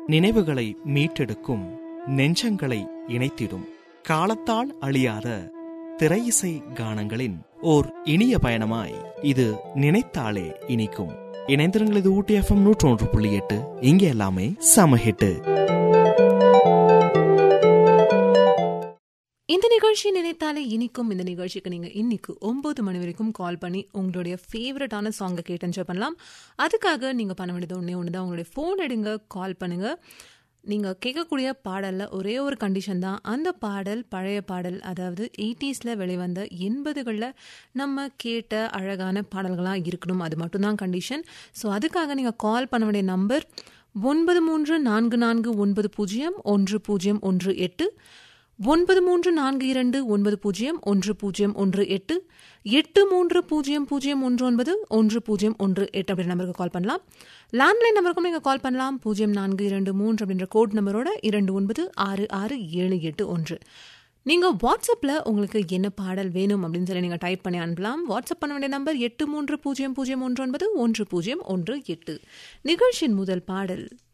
நினைவுகளை மீட்டெடுக்கும் நெஞ்சங்களை இணைத்திடும் காலத்தால் அழியாத திரையிசை கானங்களின் ஓர் இனிய பயணமாய் இது நினைத்தாலே இனிக்கும் இணைந்திருங்கள் இது ஊட்டி எஃப்எம் நூற்றொன்று புள்ளி எட்டு இங்க எல்லாமே சம ஹிட்டு இந்த நிகழ்ச்சி நினைத்தாலே இனிக்கும் இந்த நிகழ்ச்சிக்கு நீங்க இன்னைக்கு ஒன்பது மணி வரைக்கும் கால் பண்ணி உங்களுடைய ஃபேவரட்டான சாங்கை கேட்டு என்ஜாய் பண்ணலாம் அதுக்காக நீங்க பண்ண வேண்டியது ஒன்றே ஒன்று தான் உங்களுடைய ஃபோன் எடுங்க கால் பண்ணுங்க நீங்க கேட்கக்கூடிய பாடல்ல ஒரே ஒரு கண்டிஷன் தான் அந்த பாடல் பழைய பாடல் அதாவது எயிட்டிஸ்ல வெளிவந்த எண்பதுகளில் நம்ம கேட்ட அழகான பாடல்களாக இருக்கணும் அது மட்டும்தான் கண்டிஷன் ஸோ அதுக்காக நீங்க கால் பண்ண வேண்டிய நம்பர் ஒன்பது மூன்று நான்கு நான்கு ஒன்பது பூஜ்ஜியம் ஒன்று பூஜ்ஜியம் ஒன்று எட்டு ஒன்பது மூன்று நான்கு இரண்டு ஒன்பது பூஜ்ஜியம் ஒன்று பூஜ்ஜியம் ஒன்று எட்டு எட்டு மூன்று பூஜ்ஜியம் பூஜ்ஜியம் ஒன்று ஒன்பது ஒன்று பூஜ்ஜியம் ஒன்று எட்டு அப்படின்ற நம்பருக்கு கால் பண்ணலாம் லேண்ட்லைன் நம்பருக்கும் நீங்கள் கால் பண்ணலாம் பூஜ்ஜியம் நான்கு இரண்டு மூன்று அப்படின்ற கோட் நம்பரோட இரண்டு ஒன்பது ஆறு ஆறு ஏழு எட்டு ஒன்று நீங்கள் வாட்ஸ்அப்பில் உங்களுக்கு என்ன பாடல் வேணும் அப்படின்னு சொல்லி நீங்கள் டைப் பண்ணி அனுப்பலாம் வாட்ஸ்அப் பண்ண வேண்டிய நம்பர் எட்டு மூன்று பூஜ்ஜியம் பூஜ்ஜியம் ஒன்று ஒன்பது ஒன்று பூஜ்ஜியம் ஒன்று எட்டு நிகழ்ச்சியின் முதல் பாடல்